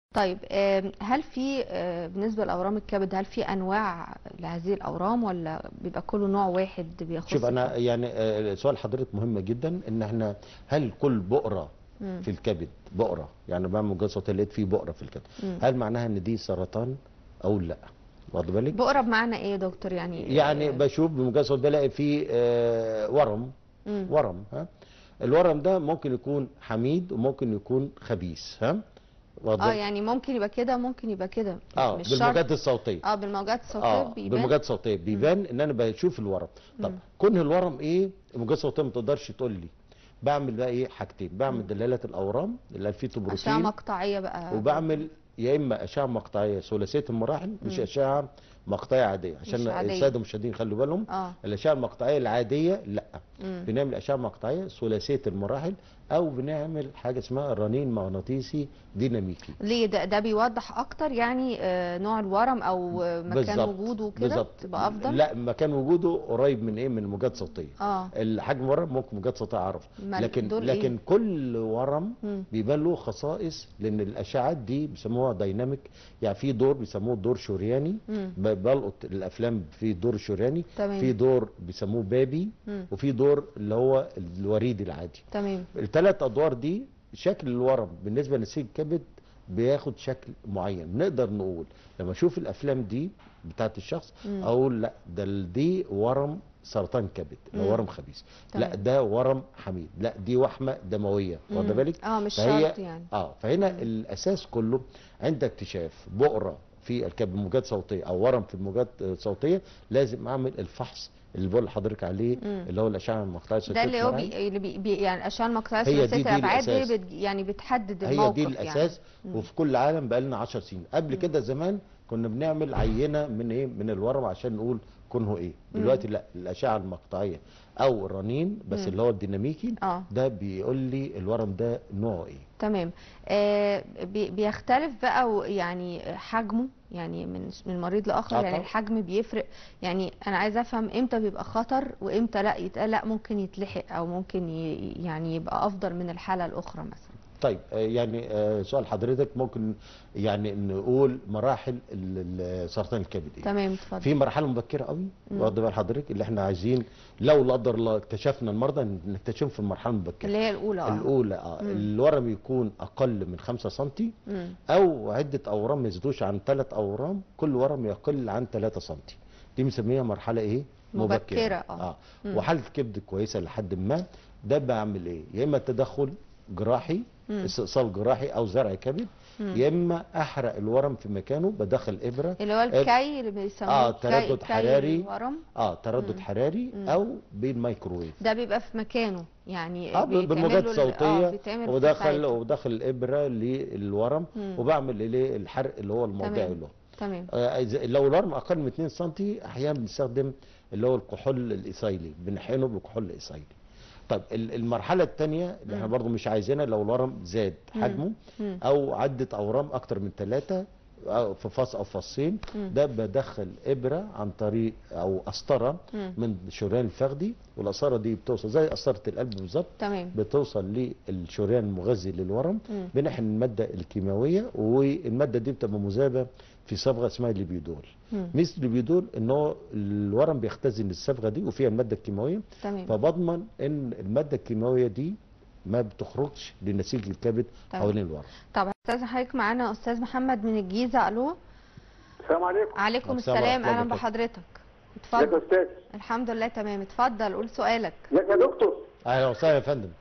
طيب آم، هل في آه، بالنسبة لأورام الكبد هل في أنواع لهذه الأورام ولا بيبقى كله نوع واحد بيخص شوف انا الكبد؟ يعني آه، سؤال حضرتك مهم جدا ان احنا هل كل بؤره مم. في الكبد بؤره يعني بعمل مجال صوتي لقيت فيه بؤره في الكبد مم. هل معناها ان دي سرطان او لا واخد بالك بقرة بمعنى إيه يا دكتور يعني يعني آه، بشوف بمجال صوتي بلاقي فيه آه، ورم مم. ورم ها الورم ده ممكن يكون حميد وممكن يكون خبيث ها واخد اه بالك؟ يعني ممكن يبقى كده ممكن يبقى كده اه مش شرط بالموجات الصوتيه اه بالموجات الصوتية اه بيبان بالموجات الصوتيه بيبان ان انا بشوف الورم طب مم. كون الورم ايه الموجات الصوتيه ما تقدرش تقول لي بعمل بقى ايه حاجتين بعمل دلاله الاورام اللي فيه أشعة بروتين مقطعية بقى وبعمل يا اما اشعه مقطعيه ثلاثيه المراحل مش مم. اشعه مقطعيه عاديه عشان عادية. الساده المشاهدين يخلوا بالهم اه الاشعه المقطعيه العاديه لا مم. بنعمل اشعه مقطعيه ثلاثيه المراحل او بنعمل حاجه اسمها رنين مغناطيسي ديناميكي ليه ده ده بيوضح اكتر يعني آه، نوع الورم او آه، مكان بالظبط. وجوده كده بالظبط تبقى افضل لا مكان وجوده قريب من ايه من موجات صوتيه اه الحجم ورم ممكن موجات صوتيه اعرف ما لكن دول لكن إيه؟ كل ورم مم. بيبان له خصائص لان الاشعات دي بيسموها دايناميك يعني في دور بيسموه دور شرياني مم. ب- بلقط الافلام في دور شرياني تمام. في دور بيسموه بابي مم. وفي دور اللي هو الوريدي العادي تمام الثلاث ادوار دي شكل الورم بالنسبه لنسيج الكبد بياخد شكل معين نقدر نقول لما اشوف الافلام دي بتاعت الشخص مم. اقول لا ده ال- دي ورم سرطان كبد ده مم. ورم خبيث لا تمام. ده ورم حميد لا دي وحمه دمويه واخده مم. بالك اه مش فهي- شرط يعني اه فهنا الاساس كله عند اكتشاف بؤره في الكبد موجات صوتيه او ورم في الموجات الصوتيه لازم اعمل الفحص اللي بقول لحضرتك عليه مم. اللي هو الاشعه المقطعيه ده اللي هو الصوتية بي... اللي بي... بي... يعني الاشعه المقطعيه هي دي- ثلاثيه دي الابعاد دي الأساس. بت... يعني بتحدد هي الموقف دي الاساس يعني. وفي كل عالم بقى لنا 10 سنين قبل مم. كده زمان كنا بنعمل عينه من ايه من الورم عشان نقول كونه ايه مم. دلوقتي لا الاشعه المقطعيه او الرنين بس مم. اللي هو الديناميكي اه ده بيقول لي الورم ده نوعه ايه تمام آه بي... بيختلف بقى و- يعني حجمه يعني من من مريض لاخر آه يعني طبعا. الحجم بيفرق يعني انا عايزه افهم امتى بيبقى خطر وامتى لا يتقال لا ممكن يتلحق او ممكن ي... يعني يبقى افضل من الحاله الاخرى مثلا طيب آه، يعني آه، سؤال حضرتك ممكن يعني نقول مراحل ال- ال- سرطان الكبد ايه تمام اتفضل في مرحله مبكره قوي مم. واخد بال حضرتك اللي احنا عايزين لو لا قدر الله اكتشفنا المرضى نكتشفهم في المرحله المبكره اللي هي الاولى اه الاولى اه مم. الورم يكون اقل من 5 سم مم. او عده اورام ما يزيدوش عن 3 اورام كل ورم يقل عن 3 سم دي بنسميها مرحله ايه مبكرة، اه. اه مم. وحاله كبد كويسه لحد ما ده بعمل ايه يا اما تدخل جراحي مم. استئصال جراحي او زرع كبد مم. يا اما احرق الورم في مكانه بدخل ابره اللي هو الكي اللي بيسموه آه، كي- تردد كي حراري. الورم اه تردد مم. حراري مم. او بالميكروويف ده بيبقى في مكانه يعني اه بيتعمل بالموجات له ال- اه الصوتيه بيتعمل في ودخل ساعتها. ودخل الابره للورم مم. وبعمل اليه الحرق اللي هو الموضعي تمام. له تمام آه، إذا- لو الورم اقل من 2 سم احيانا بنستخدم اللي هو الكحول الايثايلي بنحقنه بالكحول الايثايلي طيب ال- المرحله الثانيه اللي احنا مم. برضو مش عايزينها لو الورم زاد مم. حجمه مم. او عده اورام اكتر من ثلاثه في فص او فصين مم. ده بدخل ابره عن طريق او قسطره مم. من شريان الفخذي والقسطره دي بتوصل زي قسطره القلب بالظبط تمام بتوصل للشريان المغذي للورم مم. بنحن الماده الكيماويه والماده دي بتبقى مذابه في صبغه اسمها الليبيدول مم. مثل الليبيدول ان هو الورم بيختزن الصبغه دي وفيها الماده الكيماويه تمام فبضمن ان الماده الكيماويه دي ما بتخرجش لنسيج الكبد تمام. حوالين الورم طب استاذ حضرتك معانا استاذ محمد من الجيزه الو السلام عليكم عليكم السلام السلام ورحمة الله اهلا وبركاته. بحضرتك ازيك يا اتفضل استاذ الحمد لله تمام اتفضل قول سؤالك ازيك يا دكتور اهلا وسهلا يا فندم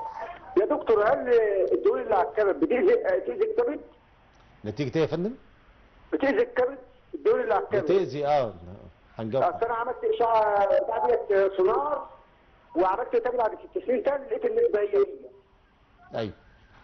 يا دكتور هل الدهون اللي على الكبد بتأذي بتأذي الكبد؟ نتيجه ايه يا فندم؟ بتأذي الكبد؟ الدهون اللي على الكبد بتاذي اه هنجاوب اصل انا عملت اشعه بتاع ديت سونار وعملت تاني بعد ست سنين تاني لقيت النسبه هي هي ايوه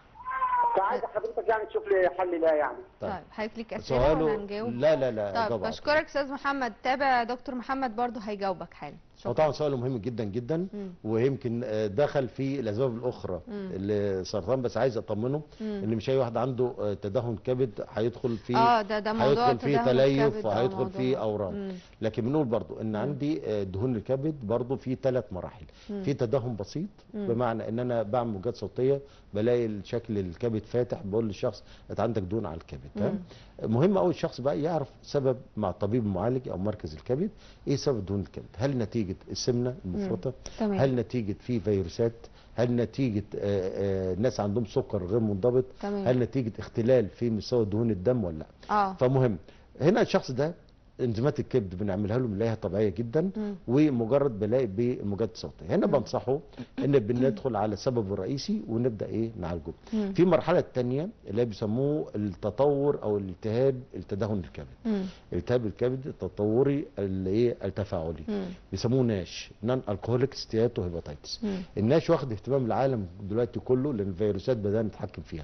فعايز حضرتك يعني تشوف لي حل لها يعني طيب. طيب حضرتك ليك اسئله سؤاله ولا هنجاوب لا لا لا طيب إجابة بشكرك استاذ محمد تابع دكتور محمد برضو هيجاوبك حالا شكراً. طبعا سؤال مهم جدا جدا مم. ويمكن آه، دخل في الاسباب الاخرى مم. للسرطان بس عايز اطمنه مم. ان مش اي واحد عنده آه، تدهن كبد هيدخل في اه ده ده موضوع هيدخل فيه تدهور تليف الكبد، آه، وهيدخل موضوع. فيه اورام مم. لكن بنقول برضو ان عندي آه، دهون الكبد برضو في ثلاث مراحل مم. في تدهن بسيط مم. بمعنى ان انا بعمل موجات صوتيه بلاقي الشكل الكبد فاتح بقول للشخص انت عندك دهون على الكبد تمام مهم قوي الشخص بقى يعرف سبب مع الطبيب المعالج او مركز الكبد ايه سبب دهون الكبد هل نتيجه السمنه المفرطه تمام. هل نتيجه في فيروسات هل نتيجه آه، آه، ناس عندهم سكر غير منضبط تمام. هل نتيجه اختلال في مستوى دهون الدم ولا لا اه فمهم هنا الشخص ده انزيمات الكبد بنعملها له بنلاقيها طبيعيه جدا مم. ومجرد بلاقي بالموجات الصوتيه هنا بنصحه ان بندخل على السبب الرئيسي ونبدا ايه نعالجه مم. في المرحله الثانيه اللي هي بيسموه التطور او الالتهاب التدهن الكبد مم. التهاب الكبد التطوري اللي ايه التفاعلي مم. بيسموه ناش نون الكهوليك ستياتو هيباتيتس مم. الناش واخد اهتمام العالم دلوقتي كله لان الفيروسات بدانا نتحكم فيها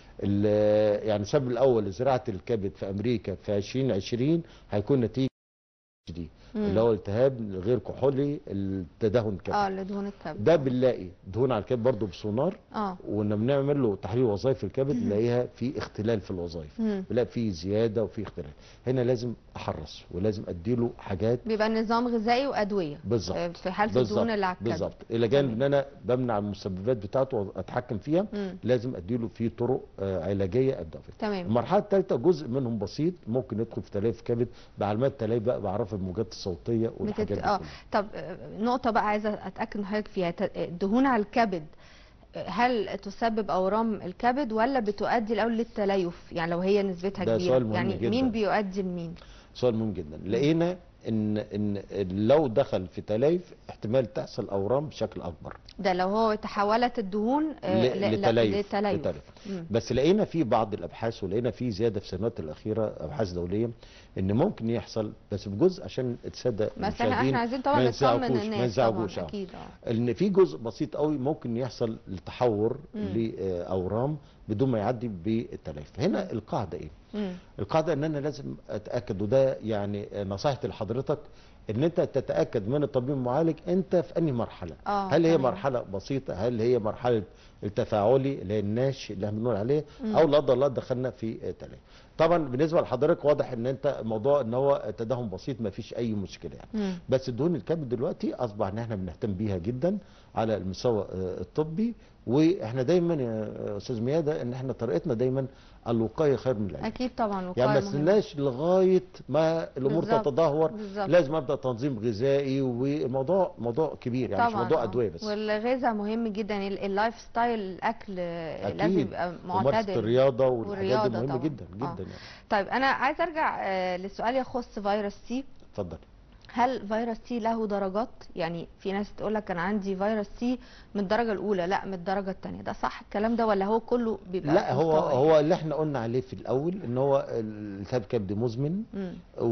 ال- يعني السبب الاول لزراعه الكبد في امريكا في 2020 هيكون نتيجه دي مم. اللي هو التهاب غير كحولي التدهن الكبد اه لدهون الكبد ده بنلاقي دهون على الكبد برضه بسونار اه ولما بنعمل له تحليل وظائف الكبد نلاقيها في اختلال في الوظائف مم. بنلاقي في زياده وفي اختلال هنا لازم احرص ولازم اديله حاجات بيبقى نظام غذائي وادويه بالظبط. آه، في حاله بالظبط الدهون اللي على الكبد بالظبط الى جانب تمام. ان انا بمنع المسببات بتاعته واتحكم فيها مم. لازم اديله في طرق آه، علاجيه ابدا فيها تمام المرحله الثالثه جزء منهم بسيط ممكن يدخل في تليف كبد بعلامات تليف بقى بعرف الموجات الصوتيه والحاجات بتت... دي اه كلها. طب آه، نقطة بقى عايزة أتأكد من حضرتك فيها ت- الدهون على الكبد آه، هل تسبب أورام الكبد ولا بتؤدي الأول للتليف يعني لو هي نسبتها ده كبيرة سؤال مهم يعني جدا. مين بيؤدي لمين سؤال مهم جدا لقينا ان ان لو دخل في تليف احتمال تحصل اورام بشكل اكبر ده لو هو تحولت الدهون آه، ل- ل- ل- لتليف لتليف لتليف. مم. بس لقينا في بعض الابحاث ولقينا في زياده في السنوات الاخيره ابحاث دوليه ان ممكن يحصل بس بجزء عشان تصدق مثلا احنا عايزين طبعا ما نطمن ينزعجوش- ما الناس طبعا ينزعجوش، آه. أكيد اه ان في جزء بسيط قوي ممكن يحصل التحور مم. لاورام بدون ما يعدي بالتليف هنا القاعده ايه مم. القاعده ان انا لازم اتاكد وده يعني نصيحتي لحضرتك ان انت تتاكد من الطبيب المعالج انت في انهي مرحله آه، هل هي تمام. مرحله بسيطه هل هي مرحله التفاعلي اللي هي الناش اللي احنا بنقول عليه مم. او لا قدر الله دخلنا في تليف طبعا بالنسبه لحضرتك واضح ان انت موضوع ان هو تدهن بسيط ما فيش اي مشكله يعني مم. بس الدهون الكبد دلوقتي اصبح ان احنا بنهتم بيها جدا على المستوى آه، الطبي واحنا دايما يا استاذ ميادة ان احنا طريقتنا دايما الوقايه خير من العلاج أكيد طبعا يعني وقاية ما مهمة. استناش لغايه ما الامور بالظبط، تتدهور بالظبط. لازم ابدا تنظيم غذائي والموضوع موضوع كبير يعني مش طبعا موضوع آه. ادويه بس والغذاء مهم جدا ال- اللايف ستايل الاكل آه، لازم اكيد يبقى وممارسه معتدل الرياضه والحاجات دي والرياضة مهمه طبعا. جدا آه. جدا يعني طيب انا عايز ارجع آه، لسؤال يخص فيروس سي اتفضل هل فيروس سي له درجات يعني في ناس تقول لك انا عندي فيروس سي من الدرجه الاولى لا من الدرجه الثانيه ده صح الكلام ده ولا هو كله بيبقى لا هو مستوى واحد؟ هو اللي احنا قلنا عليه في الاول ان هو التهاب كبد مزمن مم.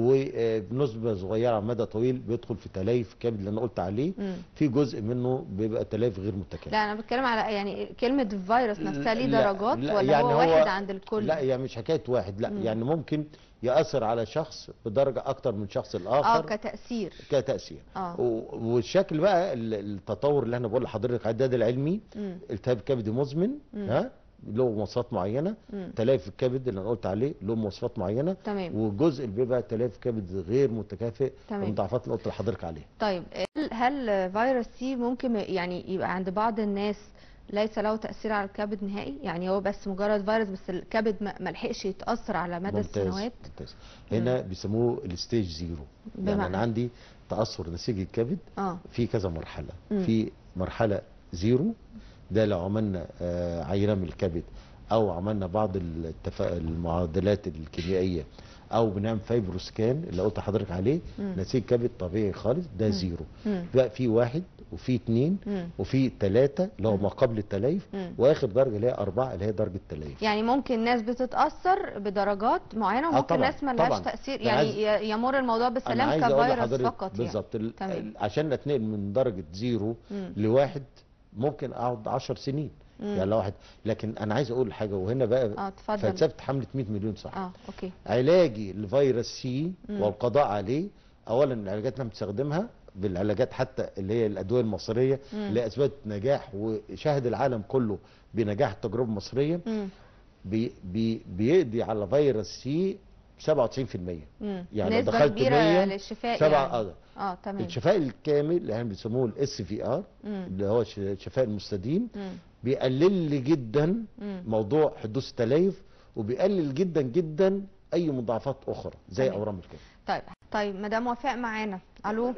وبنسبه صغيره على مدى طويل بيدخل في تليف كبد اللي انا قلت عليه مم. في جزء منه بيبقى تليف غير متكامل لا انا بتكلم على يعني كلمه الفيروس نفسها ليه لا- درجات لا، ولا يعني هو واحد عند الكل لا يعني مش حكايه واحد لا مم. يعني ممكن ياثر على شخص بدرجه اكتر من شخص اه الاخر كتاثير كتاثير اه و- والشكل بقى ال- التطور اللي انا بقول لحضرتك عليه ده ده العلمي مم. التهاب كبدي مزمن مم. ها له مواصفات معينه مم. تليف الكبد اللي انا قلت عليه له مواصفات معينه تمام والجزء اللي بيبقى تليف كبد غير متكافئ تمام. المضاعفات اللي قلت لحضرتك عليها طيب هل- هل فيروس سي ممكن يعني يبقى عند بعض الناس ليس له تأثير على الكبد نهائي يعني هو بس مجرد فيروس بس الكبد ما ما لحقش يتأثر على مدى ممتاز السنوات ممتاز هنا بيسموه الستيج زيرو يعني بمعنى؟ انا عندي تاثر نسيج الكبد اه في كذا مرحله مم. في مرحله زيرو ده لو عملنا آه، عينه من الكبد او عملنا بعض التف... المعادلات الكيميائيه او بنعمل فايبرو سكان اللي قلت لحضرتك عليه مم. نسيج كبد طبيعي خالص ده زيرو مم. بقى في واحد وفي اتنين مم. وفي تلاتة اللي هو ما قبل التليف مم. واخر درجه اللي هي اربعه اللي هي درجه التليف يعني ممكن ناس بتتأثر بدرجات معينة آه وممكن طبعاً، ناس ما لهاش طبعاً. تأثير أنا يعني عايز- ي- يمر الموضوع انا بسلام عايز اقول كفيروس لحضرتك فقط يعني بالظبط ال- تمام. ال- عشان اتنقل من درجه زيرو مم. لواحد ممكن اقعد 10 سنين مم. يعني لو واحد لكن انا عايز اقول حاجه وهنا بقى اه اتفضل فلسفه حمله 100 مليون صح اه اوكي علاجي لفيروس سي مم. والقضاء عليه اولا العلاجات اللي انا بستخدمها بالعلاجات حتى اللي هي الادويه المصريه مم. اللي هي اثبتت نجاح وشهد العالم كله بنجاح التجربه المصريه مم. بي بي بيقضي على فيروس سي 97% مم. يعني لو نسبة دخلت كبيرة 100 للشفاء سبعة يعني آه. اه تمام الشفاء الكامل اللي احنا بيسموه الاس في ار مم. اللي هو ش- شفاء المستديم مم. بيقلل لي جدا مم. موضوع حدوث التليف وبيقلل جدا جدا اي مضاعفات اخرى زي تمام. اورام الكبد طيب طيب مدام وفاء معانا الو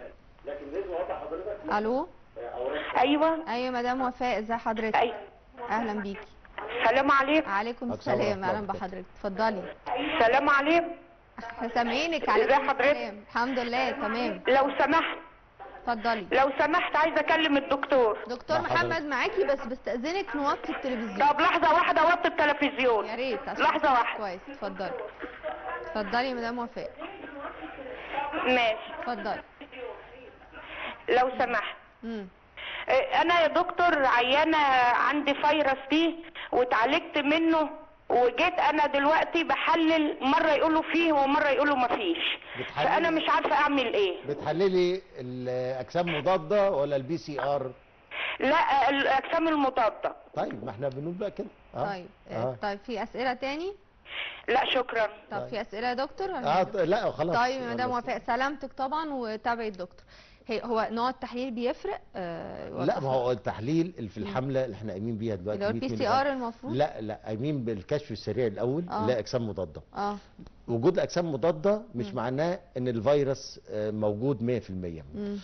الو ايوه ايوه مدام وفاء ازي حضرتك اي اهلا بيكي سلام عليكم عليكم أكسب ورحمة السلام الله اهلا وبركاته. بحضرتك اتفضلي سلام عليكم احنا سامعينك عليكم ازي حضرتك؟ السلام الحمد لله تمام لو سمحت اتفضلي لو سمحت عايزه اكلم الدكتور دكتور مع حضرتك. محمد معاكي بس بستأذنك نوطي التلفزيون طب لحظه واحده وطي التلفزيون يا ريت عشان لحظه واحده كويس اتفضلي اتفضلي يا مدام وفاء ماشي اتفضلي لو سمحت امم إيه، انا يا دكتور عيانه عندي فيروس بي واتعالجت منه وجيت انا دلوقتي بحلل مره يقولوا فيه ومره يقولوا ما فيش بتحللي؟ فانا مش عارفه اعمل ايه بتحللي الاجسام مضاده ولا البي سي ار لا الاجسام المضاده طيب ما احنا بنقول بقى كده آه. طيب آه. آه. طيب في اسئله تاني لا شكرا طب طيب. في اسئله يا دكتور آه ط- لا خلاص طيب يا مدام خلاص. وفاء سلامتك طبعا وتابعي الدكتور هي هو نوع التحليل بيفرق آه لا ما هو التحليل اللي في الحمله اللي احنا قايمين بيها دلوقتي اللي هو 100 البي سي ملي ار جرام. المفروض لا لا قايمين بالكشف السريع الاول آه. اللي هي اجسام مضاده اه وجود الاجسام مضاده مش مم. معناه ان الفيروس آه، موجود 100% مم.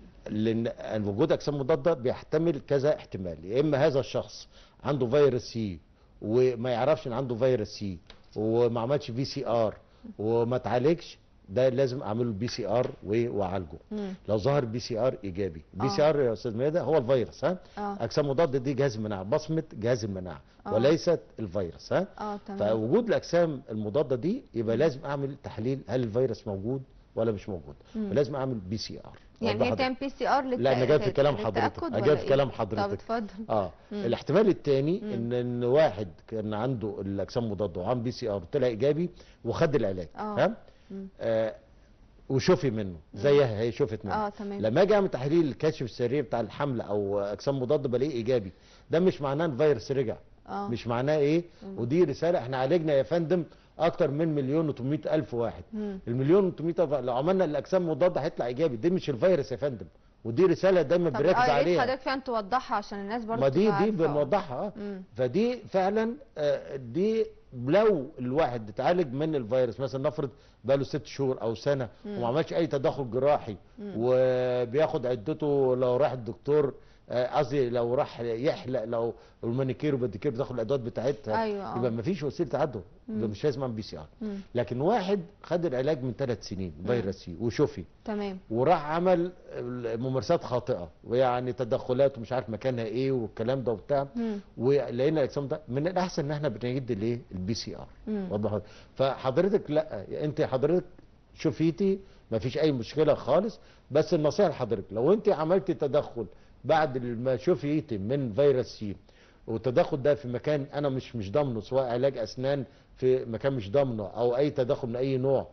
لان أن وجود اجسام مضاده بيحتمل كذا احتمال يا اما هذا الشخص عنده فيروس سي وما يعرفش ان عنده فيروس سي وما عملش في سي ار وما اتعالجش ده لازم اعمله بي سي ار واعالجه مم. لو ظهر بي سي ار ايجابي بي آه. سي ار يا استاذ ميادة هو الفيروس ها اه اجسام مضاده دي جهاز المناعه بصمه جهاز المناعه آه. وليست الفيروس ها اه تمام فوجود الاجسام المضاده دي يبقى لازم اعمل تحليل هل الفيروس موجود ولا مش موجود مم. فلازم اعمل بي سي ار يعني هي تعمل بي سي ار لا انا جاي في كلام حضرتك انا جاي في كلام طب حضرتك اتفضل اه مم. الاحتمال الثاني مم. ان ان واحد كان عنده الاجسام مضاده وعمل بي سي ار طلع ايجابي وخد العلاج آه. ها مم. آه وشفي منه زيها هي شفت منه اه تمام لما اجي اعمل تحليل الكشف السريع بتاع الحمله او اجسام مضاده بلاقيه ايجابي ده مش معناه ان الفيروس رجع اه مش معناه ايه مم. ودي رساله احنا عالجنا يا فندم اكتر من مليون و الف واحد مم. المليون و الف لو عملنا الاجسام مضاده هيطلع ايجابي دي مش الفيروس يا فندم ودي رساله دايما طب بنركز اه يا ريت عليها حضرتك فعلا توضحها عشان الناس برضه ما دي تبقى دي عارفة. بنوضحها اه مم. فدي فعلا آه، دي لو الواحد اتعالج من الفيروس مثلا نفرض بقاله ست شهور او سنه مم. وما عملش اي تدخل جراحي مم. وبياخد عدته لو راح الدكتور آه، قصدي لو راح يحلق لو المانيكير والباديكير بتاخد الادوات بتاعتها ايوه اه يبقى ما فيش وسيله تعدل مم. يبقى مش لازم اعمل بي سي ار مم. لكن واحد خد العلاج من ثلاث سنين فيروس سي وشفي تمام وراح عمل ممارسات خاطئه ويعني تدخلات ومش عارف مكانها ايه والكلام ده وبتاع مم. ولقينا الاجسام ده من الاحسن ان احنا بنعيد الايه البي سي ار مم. واضح فحضرتك لا انت حضرتك شفيتي ما فيش اي مشكله خالص بس النصيحه لحضرتك لو انت عملتي تدخل بعد ما شفيتي من فيروس سي والتدخل ده في مكان انا مش مش ضامنه سواء علاج اسنان في مكان مش ضامنه او اي تدخل من اي نوع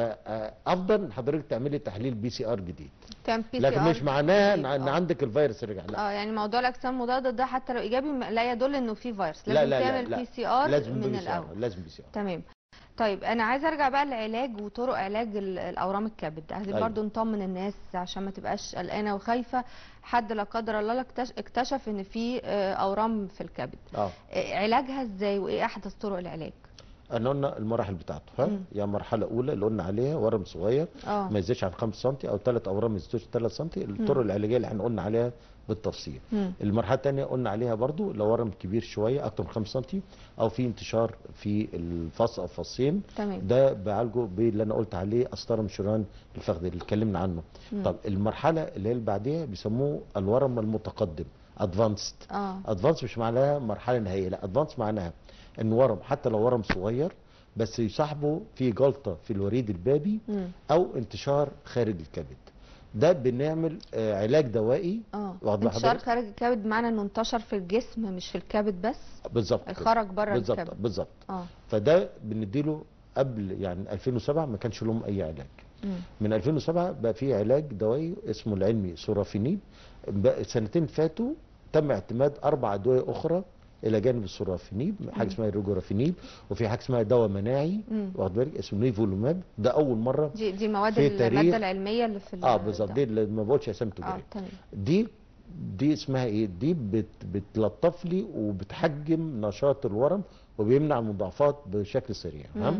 فافضل ان حضرتك تعملي تحليل بي سي ار جديد كان بي سي لكن ار مش معناه ان جديد. إن آه. عندك الفيروس رجع لا اه يعني موضوع الاجسام المضاده ده حتى لو ايجابي م- لا يدل انه في فيروس لا لازم لا لا, تعمل لا. بي سي ار لازم من بي سي آر، الاول لازم بي سي ار تمام طيب انا عايزه ارجع بقى للعلاج وطرق علاج ال- الاورام الكبد عايزين أيوة. برضو نطمن الناس عشان ما تبقاش قلقانه وخايفه حد لا قدر الله اكتش- اكتشف ان في آه، اورام في الكبد اه آه، علاجها ازاي وايه احدث طرق العلاج احنا قلنا المراحل بتاعته ها مم. يعني مرحله اولى اللي قلنا عليها ورم صغير اه ما يزيدش عن 5 سم او ثلاث اورام ما يزيدوش 3 سم الطرق العلاجيه اللي احنا قلنا عليها بالتفصيل مم. المرحله الثانيه قلنا عليها برضو لو ورم كبير شويه اكتر من 5 سم او في انتشار في الفص او فصين تمام ده بعالجه باللي انا قلت عليه قسطره مشران الفخذ اللي اتكلمنا عنه مم. طب المرحله اللي هي اللي بعديها بيسموه الورم المتقدم ادفانسد اه ادفانس مش معناها مرحله نهائيه لا ادفانس معناها ان ورم حتى لو ورم صغير بس يصاحبه في جلطه في الوريد البابي مم. او انتشار خارج الكبد ده بنعمل آه، علاج دوائي اه واخد بال انتشار حضرتك؟ خارج الكبد بمعنى انه انتشر في الجسم مش في الكبد بس بالظبط كده. خرج بره بالظبط الكبد بالظبط اه فده بنديله قبل يعني 2007 ما كانش لهم اي علاج مم. من 2007 بقى في علاج دوائي اسمه العلمي سورافينيب بقى سنتين فاتوا تم اعتماد اربع ادويه اخرى الى جانب السورافينيب حاجه اسمها الريجورافينيب وفي حاجه اسمها دواء مناعي مم. واخد بالك اسمه نيفولوماب ده اول مره دي دي مواد في تاريخ- الماده العلميه اللي في ال- اه بالظبط ده. دي اللي ما بقولش اسامي اه تجاريه تمام دي دي اسمها ايه دي بت بتلطف لي وبتحجم نشاط الورم وبيمنع المضاعفات بشكل سريع مم. تمام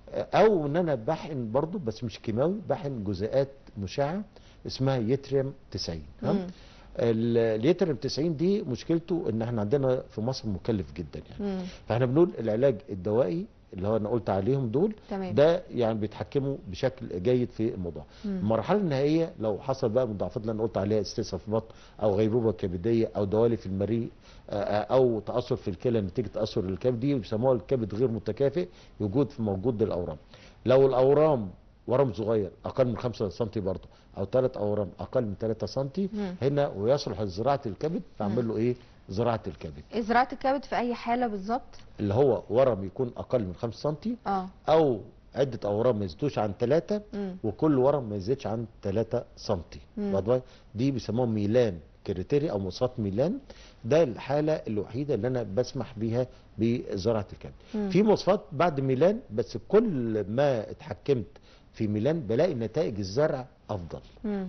او ان انا بحقن برضو بس مش كيماوي بحقن جزيئات مشعه اسمها يتريم 90 تمام مم. ال- اليتريم 90 دي مشكلته ان احنا عندنا في مصر مكلف جدا يعني مم. فاحنا بنقول العلاج الدوائي اللي هو انا قلت عليهم دول تمام ده يعني بيتحكموا بشكل جيد في الموضوع مم. المرحله النهائيه لو حصل بقى مضاعفات اللي انا قلت عليها استئصال في البطن او غيبوبه كبديه او دوالي في المريء آه، آه، او تاثر في الكلى نتيجه تاثر الكبد دي بيسموها الكبد غير متكافئ يوجد في موجود الاورام لو الاورام ورم صغير اقل من 5 سم برضه او ثلاث اورام اقل من 3 سم مم. هنا ويصلح لزراعه الكبد فاعمل له ايه زراعه الكبد زراعه الكبد في اي حاله بالظبط اللي هو ورم يكون اقل من 5 سم اه او عده اورام ما يزيدوش عن 3 مم. وكل ورم ما يزيدش عن 3 سم مم. واخد بالك؟ دي بيسموها ميلان كريتيريا او مواصفات ميلان ده الحاله الوحيده اللي انا بسمح بيها بزراعه الكبد مم. في مواصفات بعد ميلان بس كل ما اتحكمت في ميلان بلاقي نتائج الزرع افضل مم.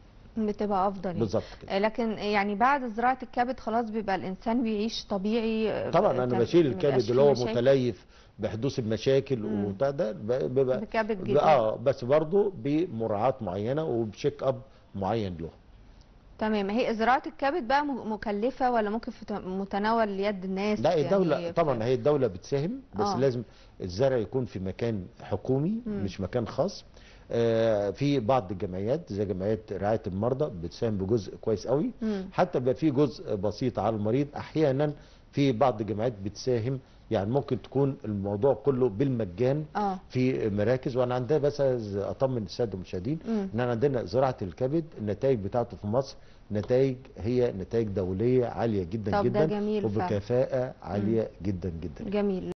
بتبقى افضل يعني. بالظبط كده آه، لكن يعني بعد زراعه الكبد خلاص بيبقى الانسان بيعيش طبيعي آه، طبعا تم- انا بشيل مبيبقاش الكبد فيه اللي هو مشاكل. متليف بحدوث المشاكل مم. وبتاع ده ب- بيبقى بكبد ب- جديد اه بس برضه بمراعاه معينه وبشيك اب معين له تمام هي زراعه الكبد بقى م- مكلفه ولا ممكن في ت- متناول يد الناس لا الدولة يعني طبعا في- هي الدولة بتساهم بس آه. لازم الزرع يكون في مكان حكومي مم. مش مكان خاص آه في بعض الجمعيات زي جمعية رعاية المرضى بتساهم بجزء كويس قوي مم. حتى بقى في جزء بسيط على المريض احيانا في بعض الجمعيات بتساهم يعني ممكن تكون الموضوع كله بالمجان اه في مراكز وانا عندنا بس عايز اطمن الساده المشاهدين مم. ان انا عندنا زراعه الكبد النتائج بتاعته في مصر نتائج هي نتائج دوليه عاليه جدا طب ده جدا جميل فعلا. وبكفاءه عاليه جدا جدا جميل